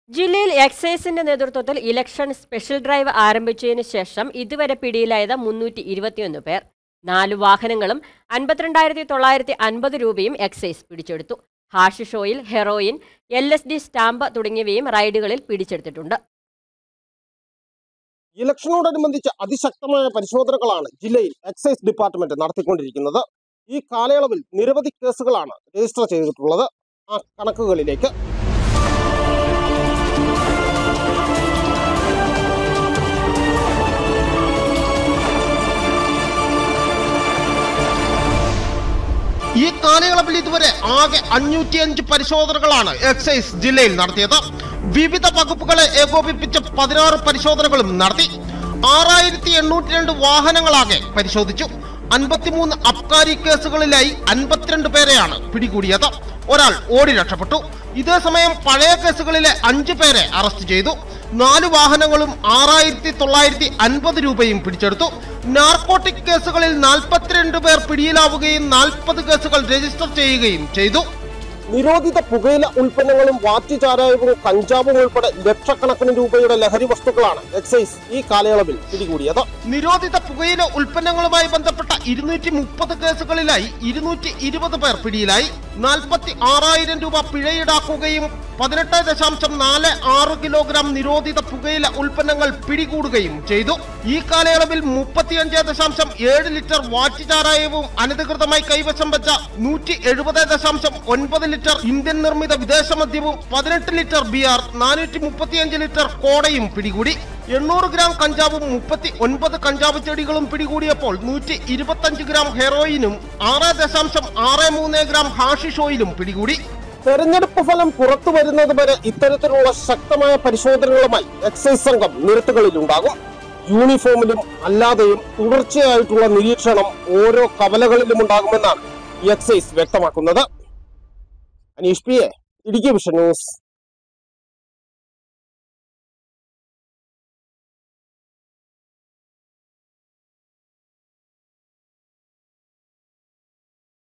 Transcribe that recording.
ജില്ലയിൽ എക്സൈസിന്റെ നേതൃത്വത്തിൽ election special drive ആരംഭിച്ചതിനു ശേഷം ഇതുവരെ പിടിയിലായത് മുന്നൂറ്റി ഇരുപത്തിയൊന്ന് പേർ നാല് വാഹനങ്ങളും അൻപത്തിരണ്ടായിരത്തി തൊള്ളായിരത്തി അൻപത് രൂപയും എക്സൈസ് പിടിച്ചെടുത്തു hashish oil heroin L S D stamp തുടങ്ങിയവയും റൈഡുകളിൽ പിടിച്ചെടുത്തിട്ടുണ്ട് ഇലക്ഷനോടനുബന്ധിച്ച് അതിശക്തമായ പരിശോധനകളാണ് ജില്ലയിൽ എക്സൈസ് ഡിപ്പാർട്ട്മെന്റ് നടത്തിക്കൊണ്ടിരിക്കുന്നത് ഈ കാലയളവിൽ നിരവധി കേസുകളാണ് രജിസ്റ്റർ ചെയ്തിട്ടുള്ളത് ആ കണക്കുകളിലേക്ക് ഈ കാലയളവിൽ ഇതുവരെ ആകെ അഞ്ഞൂറ്റിയഞ്ച് പരിശോധനകളാണ് എക്സൈസ് ജില്ലയിൽ നടത്തിയത് വിവിധ വകുപ്പുകളെ ഏകോപിപ്പിച്ച് പതിനാറ് പരിശോധനകളും നടത്തി ആറായിരത്തി എണ്ണൂറ്റി രണ്ട് വാഹനങ്ങളാകെ പരിശോധിച്ചു അൻപത്തിമൂന്ന് അബ്കാരി കേസുകളിലായി അൻപത്തിരണ്ട് പേരെയാണ് പിടികൂടിയത് ഒരാൾ ഓടി രക്ഷപ്പെട്ടു ഇതേസമയം പഴയ കേസുകളിലെ അഞ്ചു പേരെ അറസ്റ്റ് ചെയ്തു നാല് വാഹനങ്ങളും ആറായിരത്തി തൊള്ളായിരത്തി അൻപത് രൂപയും പിടിച്ചെടുത്തു നാർക്കോട്ടിക് കേസുകളിൽ നാൽപ്പത്തിരണ്ട് പേർ പിടിയിലാവുകയും നാൽപ്പത് കേസുകൾ രജിസ്റ്റർ ചെയ്യുകയും ചെയ്തു നിരോധിത പുകയില ഉൽപ്പന്നങ്ങളും വാറ്റുചാരായവും കഞ്ചാവും ഉൾപ്പെടെ ലക്ഷക്കണക്കിന് രൂപയുടെ ലഹരി വസ്തുക്കളാണ് എക്സൈസ് ഈ കാലയളവിൽ പിടികൂടിയത് നിരോധിത പുകയില ഉൽപ്പന്നങ്ങളുമായി ബന്ധപ്പെട്ട ഇരുന്നൂറ്റി മുപ്പത് കേസുകളിലായി ഇരുന്നൂറ്റി ഇരുപത് പേർ പിടിയിലായി നാൽപ്പത്തി ആറായിരം രൂപ പിഴയിടാക്കുകയും പതിനെട്ട് ദശാംശം നാല് ആറ് കിലോഗ്രാം നിരോധിത പുകയില ഉൽപ്പന്നങ്ങൾ പിടികൂടുകയും ചെയ്തു ഈ കാലയളവിൽ മുപ്പത്തിയഞ്ച് ദശാംശം ഏഴ് ലിറ്റർ വാറ്റുചാരായവും അനധികൃതമായി കൈവശം വെച്ച നൂറ്റി എഴുപത് ദശാംശം ഒൻപത് ലിറ്റർ ഇന്ത്യൻ നിർമ്മിത വിദേശ മദ്യവും പതിനെട്ട് ലിറ്റർ ബിയർ നാനൂറ്റി മുപ്പത്തിയഞ്ച് ലിറ്റർ കോടയും പിടികൂടി എണ്ണൂറ് ഗ്രാം കഞ്ചാവും മുപ്പത്തി ഒൻപത് കഞ്ചാവ് ചെടികളും പിടികൂടിയപ്പോൾ നൂറ്റി ഇരുപത്തഞ്ച് ഗ്രാം ഹെറോയിനും ആറ് ദശാംശം ആറ് മൂന്ന് ഗ്രാം ഹാഷിഷ് ഓയിലും പിടികൂടി തെരഞ്ഞെടുപ്പ് ഫലം പുറത്തു വരുന്നത് വരെ ഇത്തരത്തിലുള്ള ശക്തമായ പരിശോധനകളുമായി എക്സൈസ് സംഘം നിരത്തുകളിൽ ഉണ്ടാകും യൂണിഫോമിലും അല്ലാതെയും തുടർച്ചയായിട്ടുള്ള നിരീക്ഷണം ഓരോ കവലകളിലും ഉണ്ടാകുമെന്നാണ് എക്സൈസ് വ്യക്തമാക്കുന്നത് Aneesh P A Idukki vision news